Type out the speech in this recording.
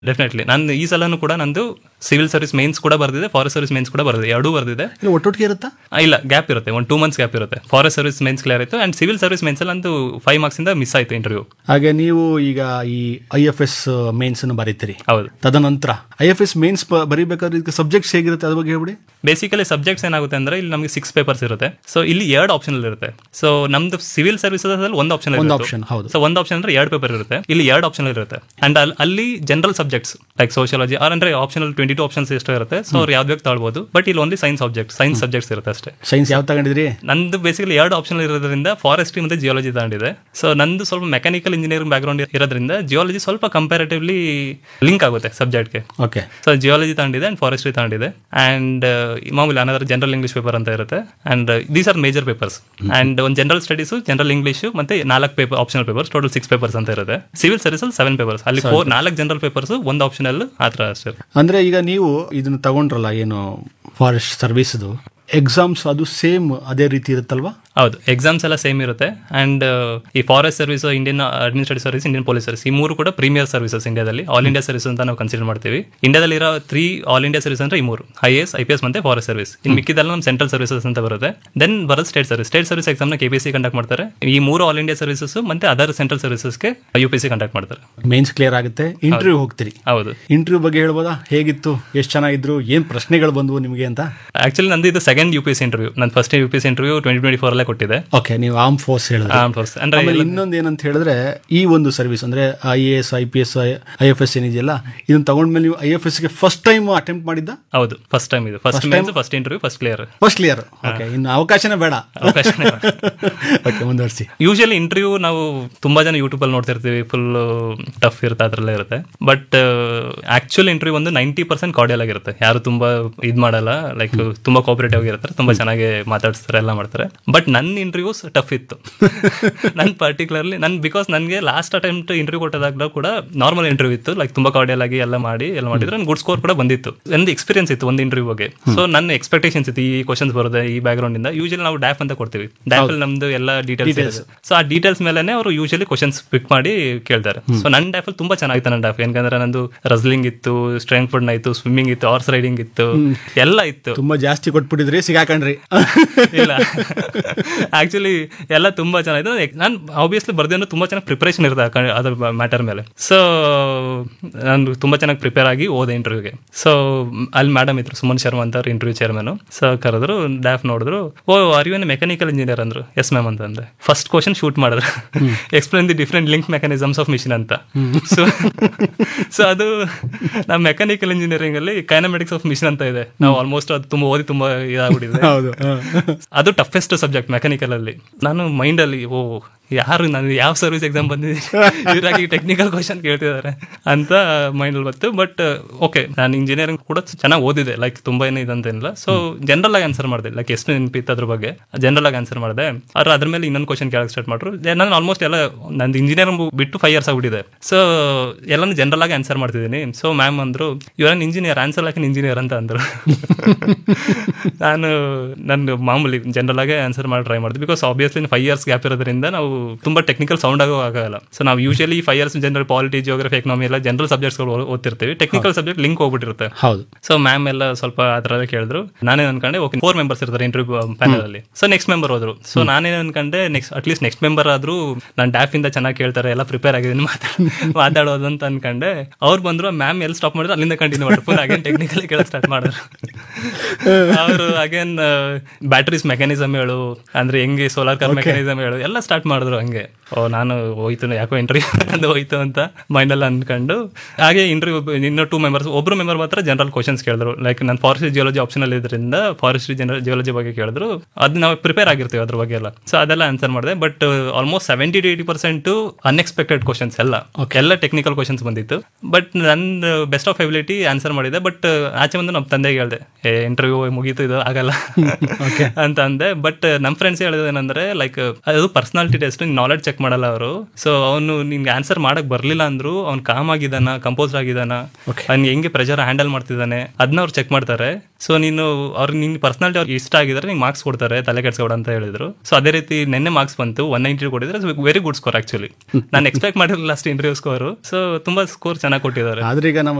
Definitely ನಾನು ಈ ಸಲನೂ ಕೂಡ ನಂದು ಸಿವಿಲ್ ಸರ್ವಿಸ್ ಮೇನ್ಸ್ ಕೂಡ ಬರ್ದಿದೆ ಫಾರೆಸ್ಟ್ ಸರ್ವಿಸ್ ಮೇನ್ಸ್ ಕೂಡ ಬರ್ದಿದೆ ಎರಡೂ ಬರ್ದಿದೆ ಇಲ್ಲ ಒಟ್ಟೊಟ್ಟಿಗೆ ಇರುತ್ತಾ ಆ, ಇಲ್ಲ ಗ್ಯಾಪ್ ಇರುತ್ತೆ ಒಂದು ಟೂ ಮಂತ್ಸ್ ಗ್ಯಾಪ್ ಇರುತ್ತೆ ಫಾರೆಸ್ಟ್ ಸರ್ವಿಸ್ ಮೇನ್ಸ್ ಕ್ಲಿಯರ್ ಆಯಿತು ಆ್ಯಂಡ್ ಸಿವಿಲ್ ಸರ್ವಿಸ್ ಮೇನ್ಸ್ ಅಲ್ಲಿ ನಂದು ಫೈವ್ ಮಾರ್ಕ್ಸ್ ಇಂದ ಮಿಸ್ ಆಯಿತು ಇಂಟರ್ವ್ಯೂ ಹಾಗೆ ನೀವು ಈಗ ಈ ಐ ಎಫ್ ಎಸ್ ಮೇನ್ಸ್ ಅನ್ನು ಬರೀತೀರಿ ಹೌದು ತದನಂತರ ಐ ಎಫ್ ಎಸ್ ಮೇನ್ಸ್ ಬರೀಬೇಕಾದ್ರೆ ಇದಕ್ಕೆ ಸಬ್ಜೆಕ್ಟ್ಸ್ ಹೇಗಿರುತ್ತೆ ಅದ್ರ ಬಗ್ಗೆ ಹೇಳ್ಬಿಡಿ ಬೇಸಿಕಲಿ ಸಬ್ಜೆಕ್ಟ್ಸ್ ಏನಾಗುತ್ತೆ ಅಂದ್ರೆ ಇಲ್ಲಿ ನಮಗೆ ಸಿಕ್ಸ್ ಪೇಪರ್ಸ್ ಇರುತ್ತೆ ಸೊ ಇಲ್ಲಿ ಎರಡು ಆಪ್ಷನ್ ಇರುತ್ತೆ ಸೊ ನಮ್ದು ಸಿವಿಲ್ ಸರ್ವಿಸಸ್ ಅಲ್ಲಿ ಒಂದು ಆಪ್ಷನ್ ಒಂದು ಆಪ್ಷನ್ ಹೌದು ಸೊ ಒಂದು ಆಪ್ಷನ್ ಅಂದ್ರೆ ಎರಡು ಪೇಪರ್ ಇರುತ್ತೆ ಇಲ್ಲಿ ಎರಡು ಆಪ್ಷನ್ ಇರುತ್ತೆ ಅಂಡ್ ಅಲ್ಲಿ general subjects like sociology are ಅಂದ್ರೆ ಆಪ್ಷನ್ ಟ್ವೆಂಟಿ ಟು ಆಪ್ಷನ್ಸ್ ಎಷ್ಟು ಇರುತ್ತೆ ಸೊ ಅವ್ರು ಯಾವ್ದು ಬೇಕು ತಗೊಳ್ಬೋದು ಬಟ್ ಇಲ್ಲಿ only science subject science subjects ಇರುತ್ತೆ ಅಷ್ಟೇ ಸೈನ್ಸ್ ಯಾವ ತಗೊಂಡಿದ್ರಿ ನಂದು ಬೇಸಿಕಲಿ ಎರಡು ಆಪ್ಷನ್ ಇರೋದ್ರಿಂದ ಫಾರೆಸ್ಟ್ರಿ ಮತ್ತೆ ಜಿಯಾಲಜಿ ತಗೊಂಡಿದೆ ಸೊ ನಂದು ಸ್ವಲ್ಪ ಮೆಕ್ಯಾನಿಕಲ್ ಇಂಜಿನಿಯರಿಂಗ್ ಬ್ಯಾಕ್ಗ್ರೌಂಡ್ ಇರೋದ್ರಿಂದ ಜಿಯಾಲಜಿ ಸ್ವಲ್ಪ ಕಂಪ್ಯಾರಿಟಿವ್ಲಿ ಲಿಂಕ್ ಆಗುತ್ತೆ ಸಬ್ಜೆಕ್ಟ್ಗೆ ಓಕೆ ಸೊ ಜಿಯಾಲಜಿ ತಗೊಂಡಿದೆ ಅಂಡ್ ಫಾರೆಸ್ಟ್ರಿ ತಗೊಂಡಿದೆ ಅಂಡ್ ಮಾಮೂಲಿ ಅನದರ್ ಜನರಲ್ ಇಂಗ್ಲಿಷ್ ಪೇಪರ್ ಅಂತ ಇರುತ್ತೆ and these are major papers and ಒಂದು ಜನರಲ್ ಸ್ಟಡೀಸು ಜನರಲ್ ಇಂಗ್ಲಿಷ್ ಮತ್ತೆ ನಾಲ್ಕು paper optional papers total six papers ಅಂತ ಇರುತ್ತೆ ಸಿವಿಲ್ ಸರ್ವಿಸ್ ಅಲ್ಲಿ ಸೆವೆನ್ ಪೇಪರ್ಸ್ ಅಲ್ಲಿ ಫೋರ್ ನಾಲ್ಕು ಜನರಲ್ ಪೇಪರ್ಸ್ ಒಂದು ಆಪ್ಷನಲ್ ಆ ಥರ ಅಷ್ಟೇ ಅಂದ್ರೆ ಈಗ ನೀವು ಇದನ್ನ ತಗೊಂಡ್ರಲ್ಲ ಏನು ಫಾರೆಸ್ಟ್ ಸರ್ವಿಸ್ದು ಎಕ್ಸಾಮ್ಸ್ ಅದು ಸೇಮ್ ಅದೇ ರೀತಿ ಇರುತ್ತಲ್ವಾ ಹೌದು ಎಕ್ಸಾಮ್ಸ್ ಎಲ್ಲ ಸೇಮ್ ಇರುತ್ತೆ ಅಂಡ್ ಈ forest service Indian administrative service Indian police service ಈ ಮೂರು ಕೂಡ ಪ್ರೀಮಿಯರ್ ಸರ್ವಿಸಸ್ ಇಂಡಿಯಾದಲ್ಲಿ ಆಲ್ ಇಂಡಿಯಾ ಸರ್ವಿಸ್ ಅಂತ ನಾವು ಕನ್ಸಿಡರ್ ಮಾಡ್ತೀವಿ ಇಂಡಿಯಾದಲ್ಲಿ ಇರೋ ತ್ರೀ ಆಲ್ ಇಂಡಿಯಾ ಸರ್ವಿಸ್ ಅಂದ್ರೆ ಈ ಮೂರು I S I P S ಮತ್ತೆ ಫಾರೆಸ್ಟ್ ಸರ್ವಿಸ್ ಇನ್ನು ಮಿಕ್ಕಿದೆಲ್ಲ ನಮ್ಮ ಸೆಂಟ್ರಲ್ ಸರ್ವಿಸಸ್ ಅಂತ ಬರುತ್ತೆ ದೆನ್ ಬರೋದು ಸ್ಟೇಟ್ ಸರ್ವಿಸ್ ಸ್ಟೇಟ್ ಸರ್ವಿಸ್ ಎಕ್ಸಾಮ್ನ ಕೆ ಪಿ ಸಿ ಕಂಡಕ್ಟ್ ಮಾಡ್ತಾರೆ ಈ ಮೂರು ಆಲ್ ಇಂಡಿಯಾ ಸರ್ವಿಸಸ್ ಮತ್ತೆ ಅದರ್ ಸೆಂಟ್ರಲ್ ಸರ್ವಿಸಸ್ಗೆ ಯು ಪಿ ಸಿ ಕಂಡಕ್ಟ್ ಮಾಡ್ತಾರೆ ಮೇನ್ಸ್ ಕ್ಲಿಯರ್ ಆಗುತ್ತೆ ಇಂಟರ್ವ್ಯೂ ಹೋಗ್ತೀರಿ ಹೌದು ಇಂಟರ್ವ್ಯೂ ಬಗ್ಗೆ ಹೇಳ್ಬೋದಾ ಹೇಗಿತ್ತು ಎಷ್ಟು ಚೆನ್ನಾಗಿದ್ರು ಏನ್ ಪ್ರಶ್ನೆಗಳು ಬಂದವು ನಿಮಗೆ ಅಂತ ಆಕ್ಚುಲಿ ನಂದು ಇದು second U P S interview ನಾನು first U P S interview twenty twenty four ಅಲ್ಲೇ ಕೊಟ್ಟಿದೆ ಓಕೆ ನೀವು ಆರ್ಮ್ ಫೋರ್ಸ್ ಹೇಳಿದ್ರೆ Armed Force. ಅಂದ್ರೆ ಆಮೇಲೆ ಇನ್ನೊಂದು ಏನಂತ ಹೇಳಿದ್ರೆ ಈ ಒಂದು ಸರ್ವಿಸ್ ಅಂದ್ರೆ I A S I P S I F S ಏನಿದೆಯಲ್ಲ ಇದನ್ನ ತಗೊಂಡ್ಮೇಲೆ ನೀವು ಐ ಎಫ್ ಎಸ್ ಗೆ ಫಸ್ಟ್ ಟೈಮ್ ಅಟೆಂಪ್ಟ್ ಮಾಡಿದ್ದ ಹೌದು ಫಸ್ಟ್ ಟೈಮ್ ಇದು first mains first interview first clear first clear okay ಇನ್ನು ಅವಕಾಶನೇ ಬೇಡ ಅವಕಾಶನೇ ಬೇಡ. ಓಕೆ ಮುಂದುವರಿಸಿ ಯೂಶಲಿ ಇಂಟರ್ವ್ಯೂ ನಾವು ತುಂಬಾ ಜನ ಯೂಟ್ಯೂಬ್ ಅಲ್ಲಿ ನೋಡ್ತಿರ್ತೀವಿ ಫುಲ್ ಟಫ್ ಇರುತ್ತೆ ಅದ್ರಲ್ಲೇ ಇರುತ್ತೆ ಬಟ್ ಆಕ್ಚುಲ್ ಇಂಟರ್ವ್ಯೂ ಒಂದು ನೈಂಟಿ ಪರ್ಸೆಂಟ್ ಕಾರ್ಡಿಯಲ್ ಆಗಿರುತ್ತೆ ಯಾರು ತುಂಬಾ ಇದ್ ಮಾಡಲ್ಲ ಲೈಕ್ ತುಂಬಾ ಕೋಪರೇಟಿವ್ ಆಗಿರ್ತಾರೆ ತುಂಬಾ ಚೆನ್ನಾಗಿ ಮಾತಾಡಿಸ್ತಾರೆ ಎಲ್ಲ ಮಾಡ್ತಾರೆ ಬಟ್ ನನ್ನ ಇಂಟರ್ವ್ಯೂಸ್ ಟಫ್ ಇತ್ತು ನನ್ ಪರ್ಟಿಕ್ಯುಲರ್ಲಿ ನನ್ ಬಿಕಾಸ್ ನನಗೆ ಲಾಸ್ಟ್ ಅಟೆಂಪ್ಟ್ ಇಂಟರ್ವ್ಯೂ ಕೊಟ್ಟದಾಗಲೂ ಕೂಡ ನಾರ್ಮಲ್ ಇಂಟರ್ವ್ಯೂ ಇತ್ತು ಲೈಕ್ ತುಂಬಾ ಕಾರ್ಡಿಯಲ್ ಆಗಿ ಎಲ್ಲ ಮಾಡಿ ಎಲ್ಲ ಮಾಡಿದ್ರೆ ನನ್ ಗುಡ್ ಸ್ಕೋರ್ ಕೂಡ ಬಂದಿತ್ತು ಒಂದು ಎಕ್ಸ್ಪೀರಿಯನ್ಸ್ ಇತ್ತು ಒಂದು ಇಂಟರ್ವ್ಯೂ ಬಗ್ಗೆ ಸೊ ನನ್ನ ಎಕ್ಸ್ಪೆಕ್ಟೇಷನ್ಸ್ ಇತ್ತು ಈ ಕ್ವಶನ್ಸ್ ಬರುತ್ತೆ ಈ ಬ್ಯಾಕ್ ಗ್ರೌಂಡ್ ಇಂದ ಯೂಶಲಿ ನಾವು ಡ್ಯಾಫ್ ಅಂತ ಕೊಡ್ತೀವಿ ಡ್ಯಾಫ್ ಅಲ್ಲಿ ನಮ್ದು ಎಲ್ಲ ಡೀಟೇಲ್ಸ್ ಸೊ ಆ ಡೀಟೇಲ್ಸ್ ಮೇಲೆ ಅವರು ಯೂಶಲಿ ಕ್ವಶನ್ಸ್ ಪಿಕ್ ಮಾಡಿ ಕೇಳ್ತಾರೆ ಸೊ ನನ್ನ ಡ್ಯಾಫ್ ಅಲ್ಲಿ ತುಂಬಾ ಚೆನ್ನಾಗಿತ್ತು ನನ್ನ ಡ್ಯಾಫ್ ಯಾಕಂದ್ರೆ ನಂದು ರಸ್ಲಿಂಗ್ ಇತ್ತು ಸ್ಟ್ರೆಂಗ್ ಫುಡ್ ಇತ್ತು ಸ್ವಿಮ್ಮಿಂಗ್ ಇತ್ತು ಹಾರ್ಸ್ ರೈಡಿಂಗ್ ಇತ್ತು ಎಲ್ಲ ಇತ್ತು ತುಂಬಾ ಜಾಸ್ತಿ ಕೊಟ್ಬಿಟ್ಟಿದ್ರಿ ಸಿಗಾಕಂಡ್ರಿ ಇಲ್ಲ ಆಕ್ಚುಲಿ ಎಲ್ಲ ತುಂಬಾ ಚೆನ್ನಾಗಿತ್ತು ನಾನು ಆಬ್ವಿಯಸ್ಲಿ ಬರ್ದೇನು ತುಂಬಾ ಚೆನ್ನಾಗಿ ಪ್ರಿಪರೇಷನ್ ಇರುತ್ತೆ ಆ ಕ- ಅದ್ರ ಮ್ಯಾಟರ್ ಮೇಲೆ ಸೊ ನಾನು ತುಂಬಾ ಚೆನ್ನಾಗಿ ಪ್ರಿಪೇರ್ ಆಗಿ ಹೋದೆ ಇಂಟರ್ವ್ಯೂಗೆ ಸೊ ಅಲ್ಲಿ ಮೇಡಮ್ ಇದ್ರು ಸುಮನ್ ಶರ್ಮಾ ಅಂತ ಇಂಟರ್ವ್ಯೂ ಚೇರ್ಮನ್ ಸೊ ಕರೆದ್ರು ಡ್ಯಾಫ್ ನೋಡಿದ್ರು oh are you mechanical engineer ಅಂದ್ರು ಎಸ್ ಮ್ಯಾಮ್ ಅಂತ ಅಂದೆ ಫಸ್ಟ್ ಕ್ವಶನ್ ಶೂಟ್ ಮಾಡಿದ್ರು explain the different link mechanisms of machine ಅಂತ ಸೊ ಸೊ ಅದು ನಮ್ಮ ಮೆಕ್ಯಾನಿಕಲ್ ಇಂಜಿನಿಯರಿಂಗ್ ಅಲ್ಲಿ ಕೈನಮೆಟಿಕ್ಸ್ ಆಫ್ ಮಿಷಿನ್ ಅಂತ ಇದೆ ನಾವು ಆಲ್ಮೋಸ್ಟ್ ಅದು ತುಂಬಾ ಓದಿ ತುಂಬಾ ಇದಾಗ್ಬಿಟ್ಟಿದೆ ಹೌದು ಅದು ಟಫೆಸ್ಟ್ ಸಬ್ಜೆಕ್ಟ್ ಮೆಕ್ಯಾನಿಕಲ್ ಅಲ್ಲಿ ನಾನು ಮೈಂಡ್ ಅಲ್ಲಿ ಓ ಯಾರು ನಾನು ಯಾವ ಸರ್ವಿಸ್ ಎಕ್ಸಾಮ್ ಬಂದಿದ್ದೀನಿ ಇವರಾಗಿ ಟೆಕ್ನಿಕಲ್ ಕ್ವಶನ್ ಕೇಳ್ತಿದ್ದಾರೆ ಅಂತ ಮೈಂಡ್ ಅಲ್ಲಿ ಬಂತು ಬಟ್ ಓಕೆ ನಾನು ಇಂಜಿನಿಯರಿಂಗ್ ಕೂಡ ಚೆನ್ನಾಗಿ ಓದಿದೆ ಲೈಕ್ ತುಂಬಾ ಏನು ಇದಂತೇನಿಲ್ಲ ಸೊ ಜನರಲ್ ಆಗಿ ಆನ್ಸರ್ ಮಾಡಿದೆ ಲೈಕ್ ಎಷ್ಟು ನೆನಪಿತ್ತು ಅದ್ರ ಬಗ್ಗೆ ಜನರಲ್ ಆಗಿ ಆನ್ಸರ್ ಮಾಡಿದೆ ಆದ್ರೆ ಅದ್ರ ಮೇಲೆ ಇನ್ನೊಂದು ಕ್ವಶನ್ ಕೇಳಕ್ ಸ್ಟಾರ್ಟ್ ಮಾಡ್ರು ನಾನು ಆಲ್ಮೋಸ್ಟ್ ಎಲ್ಲ ನಂದು ಇಂಜಿನಿಯರಿಂಗ್ ಬಿಟ್ಟು ಫೈವ್ ಇಯರ್ಸ್ ಆಗ್ಬಿಟ್ಟಿದೆ ಸೊ ಎಲ್ಲಾನು ಜನರಲ್ ಆಗಿ ಆನ್ಸರ್ ಮಾಡ್ತಿದ್ದೀನಿ ಸೊ ಮ್ಯಾಮ್ ಅಂದ್ರು ಇವರನ್ ಇಂಜಿನಿಯರ್ ಆನ್ಸರ್ ಲಾಕ್ ಇಂಜಿನಿಯರ್ ಅಂತ ಅಂದ್ರು ನಾನು ನನ್ನ ಮಾಮೂಲಿ ಜನರಲ್ ಆಗಿ ಆನ್ಸರ್ ಮಾಡಿ ಟ್ರೈ ಮಾಡಿದೆ because obviously five years gap ಇರೋದ್ರಿಂದ ನಾವು ತುಂಬಾ ಟೆಕ್ನಿಕಲ್ ಸೌಂಡ್ ಆಗೋ ಆಗಲ್ಲ ಸೊ ನಾವು usually five years general polity geography economy ಎಲ್ಲ ಜನರಲ್ ಸಬ್ಜೆಕ್ಟ್ಸ್ಗಳು ಓದ್ತಿರ್ತೀವಿ ಟೆಕ್ನಿಕಲ್ ಸಬ್ಜೆಕ್ಟ್ ಲಿಂಕ್ ಹೋಗ್ಬಿಟ್ಟಿರುತ್ತೆ ಹೌದು ಸೊ ಮ್ಯಾಮ್ ಎಲ್ಲ ಸ್ವಲ್ಪ ಆ ಥರ ಕೇಳಿದ್ರು ನಾನೇನು ಅನ್ಕೊಂಡೆ ಓಕೆ ಫೋರ್ ಮೆಂಬರ್ಸ್ ಇರ್ತಾರೆ ಇಂಟರ್ವ್ಯೂ ಪ್ಯಾನಲ್ ಅಲ್ಲಿ ಸೊ ನೆಕ್ಸ್ಟ್ ಮೆಂಬರ್ ಹೋದ್ರು ಸೊ ನಾನೇನು ಅನ್ಕೊಂಡೆ ನೆಕ್ಸ್ಟ್ ಅಟ್ಲೀಸ್ಟ್ ನೆಕ್ಸ್ಟ್ ಮೆಂಬರ್ ಆದ್ರೂ ನಾನು ಡ್ಯಾಫ್ ಇಂದ ಚೆನ್ನಾಗಿ ಕೇಳ್ತಾರೆ ಎಲ್ಲ ಪ್ರಿಪೇರ್ ಆಗಿದ್ದೀನಿ ಮಾತಾಡ ಮಾತಾಡೋದು ಅಂತ ಅನ್ಕೊಂಡೆ ಅವ್ರು ಬಂದ್ರು ಮ್ಯಾಮ್ ಎಲ್ಲಿ ಸ್ಟಾಪ್ ಮಾಡಿದ್ರು ಅಲ್ಲಿಂದ ಕಂಟಿನ್ಯೂ ಮಾಡಿದ್ರು ಫುಲ್ ಅಗೇನ್ ಟೆಕ್ನಿಕಲ್ ಕೇಳಕ್ ಸ್ಟಾರ್ಟ್ ಮಾಡಿದ್ರು ಅವರು ಅಗೇನ್ ಬ್ಯಾಟ್ರೀಸ್ ಮೆಕ್ಯಾನಿಸಮ್ ಹೇಳು ಅಂದ್ರೆ ಹೆಂಗೆ ಸೋಲಾರ್ ಕಾರ್ ಮೆಕ್ಯಾನಿಸಮ್ ಹೇಳು ಎಲ್ಲ ಸ್ಟಾರ್ಟ್ ಮಾಡಿದ್ರು ಹಂಗೆ ಓ ನಾನು ಹೋಯ್ತು ಯಾಕೋ ಇಂಟರ್ವ್ಯೂ ಅದು ಹೋಯ್ತು ಅಂತ ಮೈಂಡಲ್ಲಿ ಅನ್ಕೊಂಡು ಹಾಗೆ ಇಂಟರ್ವ್ಯೂ ಇನ್ನೂ ಟೂ ಮೆಂಬರ್ಸ್ ಒಬ್ರು ಮೆಂಬರ್ ಮಾತ್ರ ಜನರಲ್ ಕ್ವಶನ್ಸ್ ಕೇಳಿದ್ರು ಲೈಕ್ ನಾನು ಫಾರೆಸ್ಟ್ ಜಿಯಾಲಜಿ ಆಪ್ಷನ್ ಅಲ್ಲಿ ಇದ್ರಿಂದ ಫಾರೆಸ್ಟ್ ಜನರಲ್ ಜಿಯಾಲಜಿ ಬಗ್ಗೆ ಕೇಳಿದ್ರು ಅದು ನಾವು ಪ್ರಿಪೇರ್ ಆಗಿರ್ತೀವಿ ಅದ್ರ ಬಗ್ಗೆ ಎಲ್ಲ ಸೊ ಅದೆಲ್ಲ ಆನ್ಸರ್ ಮಾಡಿದೆ but almost seventy to eighty percent unexpected questions ಎಲ್ಲ ಎಲ್ಲ ಟೆಕ್ನಿಕಲ್ ಕ್ವಶನ್ಸ್ ಬಂದಿತ್ತು ಬಟ್ ನನ್ನ ಬೆಸ್ಟ್ ಆಫ್ ಎಬಿಲಿಟಿ ಆನ್ಸರ್ ಮಾಡಿದೆ ಬಟ್ ಆಚೆ ಬಂದು ನಮ್ಮ ತಂದೆಗೆ ಹೇಳಿದೆ ಏ ಇಂಟರ್ವ್ಯೂ ಮುಗೀತು ಇದು ಆಗಲ್ಲ ಅಂತ ಅಂದೆ ಬಟ್ ನಮ್ಮ ಫ್ರೆಂಡ್ಸ್ ಹೇಳಿದ ಏನಂದ್ರೆ ಲೈಕ್ ಅದು personality test test knowledge check ಮಾಡಲ್ಲ ಅವರು ಸೊ ಅವನು ನಿನ್ಗೆ ಆನ್ಸರ್ ಮಾಡಕ್ ಬರ್ಲಿಲ್ಲ ಅಂದ್ರು ಅವ್ನು ಕಾಮ್ ಆಗಿದಾನ ಕಂಪೋಸ್ ಆಗಿದಾನ ಅವ್ನು ಹೆಂಗೆ ಪ್ರೆಷರ್ ಹ್ಯಾಂಡಲ್ ಮಾಡ್ತಿದ್ದಾನೆ ಅದನ್ನ ಅವ್ರು ಚೆಕ್ ಮಾಡ್ತಾರೆ ಸೊ ನೀನು ಅವ್ರಿಗೆ ನಿನ್ ಪರ್ಸನಾಲಿಟಿ ಅವ್ರಿಗೆ ಇಷ್ಟ ಆಗಿದ್ರೆ ನಿಂಗೆ ಮಾರ್ಕ್ಸ್ ಕೊಡ್ತಾರೆ ತಲೆ ಕೆಡ್ಸ್ಕೊಡ ಅಂತ ಹೇಳಿದ್ರು ಸೊ ಅದೇ ರೀತಿ ನಿನ್ನೆ ಮಾರ್ಕ್ಸ್ ಬಂತು ಒನ್ ನೈಂಟಿ ಕೊಟ್ಟಿದ್ರೆ ವೆರಿ ಗುಡ್ ಸ್ಕೋರ್ ಆಕ್ಚುಲಿ ನಾನು ಎಕ್ಸ್ಪೆಕ್ಟ್ ಮಾಡಿರಲಿಲ್ಲ ಅಷ್ಟು ಇಂಟರ್ವ್ಯೂ ಸ್ಕೋರ್ ಸೊ ತುಂಬಾ ಸ್ಕೋರ್ ಚೆನ್ನಾಗಿ ಕೊಟ್ಟಿದ್ದಾರೆ ಆದ್ರೆ ಈಗ ನಮ್ಮ